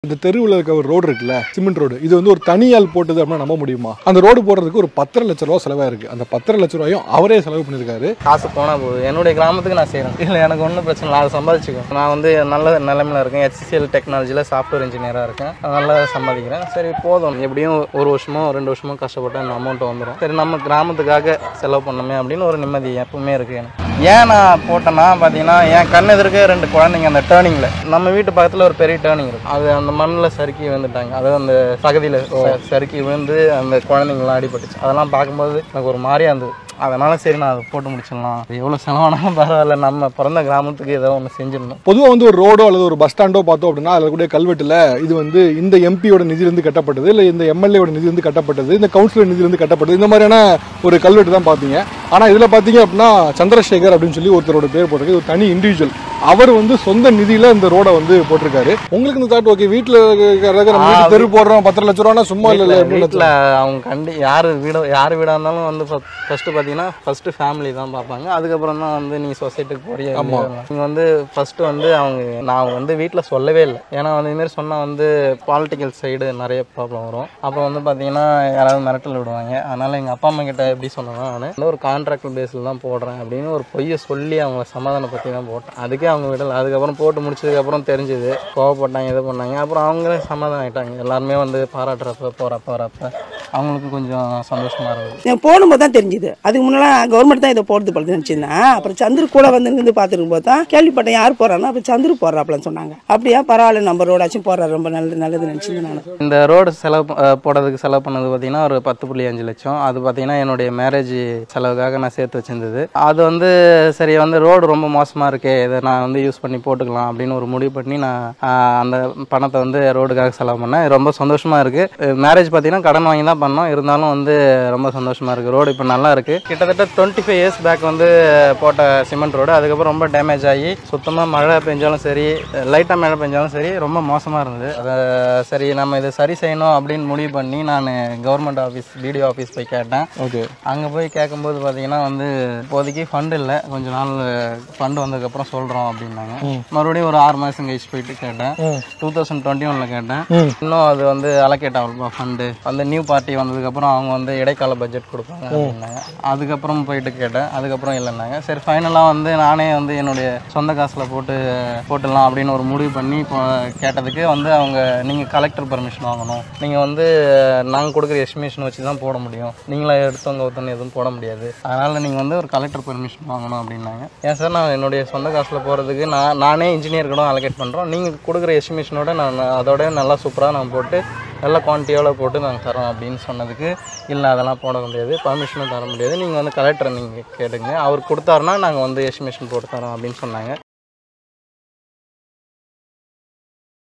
இந்த தெருவில் இருக்க ஒரு ரோடு இருக்குல்ல சிமெண்ட் ரோடு இது வந்து ஒரு தனியால் போட்டது அப்படின்னா நம்ப முடியுமா அந்த ரோடு போடுறதுக்கு ஒரு பத்தரை லட்ச ரூபா செலவாயிருக்கு அந்த பத்தரை லட்ச ரூபாயும் அவரே செலவு பண்ணியிருக்காரு காசு போனால் போகுது என்னுடைய கிராமத்துக்கு நான் செய்கிறேன் இல்லை எனக்கு ஒன்றும் பிரச்சனை இல்லை அதை சம்பாதிச்சுக்கோ நான் வந்து நல்ல நிலைமையில இருக்கேன் HCL டெக்னாலஜியில் சாஃப்ட்வேர் இன்ஜினியராக இருக்கேன் நான் நல்லா சம்பாதிக்கிறேன் சரி போதும் எப்படியும் ஒரு வருஷமோ ரெண்டு வருஷமோ கஷ்டப்பட்டு அந்த அமௌண்ட் வந்துடும் சரி நம்ம கிராமத்துக்காக செலவு பண்ணணுமே அப்படின்னு ஒரு நிம்மதி எப்பவுமே இருக்குது எனக்கு ஏன் நான் போட்டேன்னா பார்த்தீங்கன்னா என் கண் எதிர்க்க ரெண்டு குழந்தைங்க அந்த டேர்னிங்கில் நம்ம வீட்டு பக்கத்தில் ஒரு பெரிய டேர்னிங் இருக்கும் அது அந்த மண்ணில் சறுக்கி விழுந்துட்டாங்க அதாவது அந்த பகுதியில் சறுக்கி விழுந்து அந்த குழந்தைங்களாம் அடிபட்டுச்சு அதெல்லாம் பார்க்கும்போது எனக்கு ஒரு மாதிரியா இருந்தது அதனால சரி நான் அதை போட்டு முடிச்சிடலாம் எவ்வளோ செலவானாலும் பரவாயில்ல நம்ம பிறந்த கிராமத்துக்கு ஏதோ ஒன்று செஞ்சிடணும் பொதுவாக வந்து ஒரு ரோடோ அல்லது ஒரு பஸ் ஸ்டாண்டோ பார்த்தோம் அப்படின்னா அதில் கூட கல்வெட்டில் இது வந்து இந்த எம்பியோட நிதியிலிருந்து கட்டப்பட்டது இல்லை இந்த எம்எல்ஏவோட நிதியிலிருந்து கட்டப்பட்டது இந்த கவுன்சிலர் நிதியிலிருந்து கட்டப்பட்டது இந்த மாதிரியான ஒரு கல்வெட்டு தான் பார்த்தீங்க ஆனால் இதில் பார்த்தீங்க அப்படின்னா சந்திரசேகர் அப்படின்னு சொல்லி ஒருத்தரோட பேர் போட்டிருக்கு இது ஒரு தனி இண்டிவிஜுவல் அவர் வந்து சொந்த நிதியில இந்த ரோடை வந்து போட்டிருக்காரு உங்களுக்கு இந்த தாட் ஓகே வீட்டில் நம்ம வீட்டு தெரு போடுறோம் பத்தரை லட்ச ரூபானா சும்மா இல்லை வீட்டில் அவங்க கண்டி யார் வீடு யார் வீடாக இருந்தாலும் வந்து ஃபஸ்ட்டு பார்த்தீங்கன்னா ஃபஸ்ட்டு ஃபேமிலி தான் பார்ப்பாங்க அதுக்கப்புறம் தான் வந்து நீ சொசைட்டிக்கு போறிய நீங்கள் வந்து ஃபஸ்ட்டு வந்து அவங்க நான் வந்து வீட்டில் சொல்லவே இல்லை ஏன்னா வந்து இதுமாரி சொன்னால் வந்து பாலிட்டிக்கல் சைடு நிறைய ப்ராப்ளம் வரும் அப்புறம் வந்து பார்த்தீங்கன்னா யாராவது மிரட்டல் விடுவாங்க அதனால் எங்கள் அப்பா அம்மா கிட்ட எப்படி சொன்னேன்னா நான் வந்து ஒரு கான்ட்ராக்ட் பேஸில் தான் போடுறேன் அப்படின்னு ஒரு பொய்யை சொல்லி அவங்கள சமாதானப்படுத்தி தான் போட்டேன் அதுக்கே அவங்க விடல அதுக்கப்புறம் போட்டு முடிச்சதுக்கப்புறம் தெரிஞ்சுது கோவப்பட்டாங்க இது பண்ணாங்க அப்புறம் அவங்களே சமாதானம் ஆயிட்டாங்க எல்லாருமே வந்து பாராட்டுறப்ப போகிறப்ப வரப்ப அவங்களுக்கு கொஞ்சம் சந்தோஷமா இருந்தது நான் போடும்போது தான் தெரிஞ்சுது அதுக்கு முன்னெல்லாம் கவர்மெண்ட் தான் இதை போடுறது போல நினச்சிருந்தேன் அப்புறம் சந்திர கூட வந்து இருந்து பார்த்துருக்கும் போது தான் கேள்விப்பட்டேன் யார் போடுறான்னா அப்போ சந்திர போடுறாப்புலன்னு சொன்னாங்க அப்படியா பரவாயில்ல நம்ம ரோடாச்சும் போடுறாரு ரொம்ப நல்லது நல்லது நினச்சிருந்தேன் நான் இந்த ரோடு செலவு ப- அஹ் போடுறதுக்கு செலவு பண்ணது பார்த்தீங்கன்னா ஒரு பத்து புள்ளி அஞ்சு லட்சம் அது பார்த்தீங்கன்னா என்னுடைய மேரேஜ் செலவுக்காக நான் சேர்த்து வச்சிருந்தது அது வந்து சரி வந்து ரோடு ரொம்ப மோசமாக இருக்கே இதை நான் வந்து யூஸ் பண்ணி போட்டுக்கலாம் அப்படின்னு ஒரு முடிவு பண்ணி நான் ஆஹ், அந்த பணத்தை வந்து ரோடுக்காக செலவு பண்ணேன் இது ரொம்ப சந்தோஷமாக இருக்குது மேரேஜ் பார்த்தீங்கன்னா கடன் வாங்கி தான் பண்ணோம் இருந்தாலும் வந்து ரொம்ப சந்தோஷமாக இருக்குது ரோடு இப்போ நல்லா இருக்குது கிட்டத்தட்ட டுவெண்ட்டி ஃபைவ் இயர்ஸ் பேக் வந்து போட்ட சிமெண்ட் ரோடு அதுக்கப்புறம் ரொம்ப டேமேஜ் ஆகி சுத்தமாக மழை பெஞ்சாலும் சரி லைட்டாக மழை பெஞ்சாலும் சரி ரொம்ப மோசமாக இருந்தது அதை சரி நம்ம இதை சரி செய்யணும் அப்படின்னு முடிவு பண்ணி நான் கவர்மெண்ட் ஆஃபீஸ் பிடிஓ ஆஃபீஸ் போய் கேட்டேன் ஓகே அங்கே போய் கேட்கும்போது பார்த்தீங்கன்னா வந்து இப்போதைக்கு ஃபண்டு இல்லை கொஞ்ச நாள் ஃபண்டு வந்ததுக்கப்புறம் சொல்கிறோம் அப்படின்னாங்க மறுபடியும் ஒரு ஆறு மாதம் கழிச்சு போயிட்டு கேட்டேன் டூ தௌசண்ட் டுவெண்ட்டி ஒனில் கேட்டேன் இன்னும் அது வந்து அலோகேட் ஆகலப்பா ஃபண்டு அந்த நியூ பார்ட்டி வந்ததுக்கப்புறம் அவங்க வந்து இடைக்கால பட்ஜெட் கொடுப்பாங்க அப்படின்னாங்க அதுக்கப்புறம் போயிட்டு கேட்டேன் அதுக்கப்புறம் இல்லைன்னாங்க சரி ஃபைனலாக வந்து நானே வந்து என்னுடைய சொந்த காசில் போட்டு போட்டுடலாம் அப்படின்னு ஒரு முடிவு பண்ணி இப்போ கேட்டதுக்கு வந்து அவங்க நீங்கள் கலெக்டர் பர்மிஷன் வாங்கணும் நீங்கள் வந்து நாங்கள் கொடுக்குற எஸ்டிமேஷன் வச்சு தான் போட முடியும் நீங்களா எடுத்தவங்க ஒருத்தவங்க எதுவும் போட முடியாது அதனால் நீங்கள் வந்து ஒரு கலெக்டர் பர்மிஷன் வாங்கணும் அப்படின்னாங்க ஏன் சார் நான் என்னுடைய சொந்த காசில் போகிறதுக்கு நான் நானே இன்ஜினியர் கூட அலோகேட் பண்ணுறோம் நீங்கள் கொடுக்குற எஸ்டிமேஷனோட நான் அதோட நல்லா சூப்பராக நான் போட்டு நல்ல குவான்டிட்டியோட போட்டு நாங்கள் தரோம் அப்படின்னு சொன்னதுக்கு இல்லை அதெல்லாம் போட முடியாது பர்மிஷனும் தர முடியாது நீங்கள் வந்து கலெக்டரை நீங்கள் கேட்டுங்க அவர் கொடுத்தாருன்னா நாங்கள் வந்து எஸ்டிமேஷன் போட்டு தரோம் அப்படின்னு சொன்னாங்க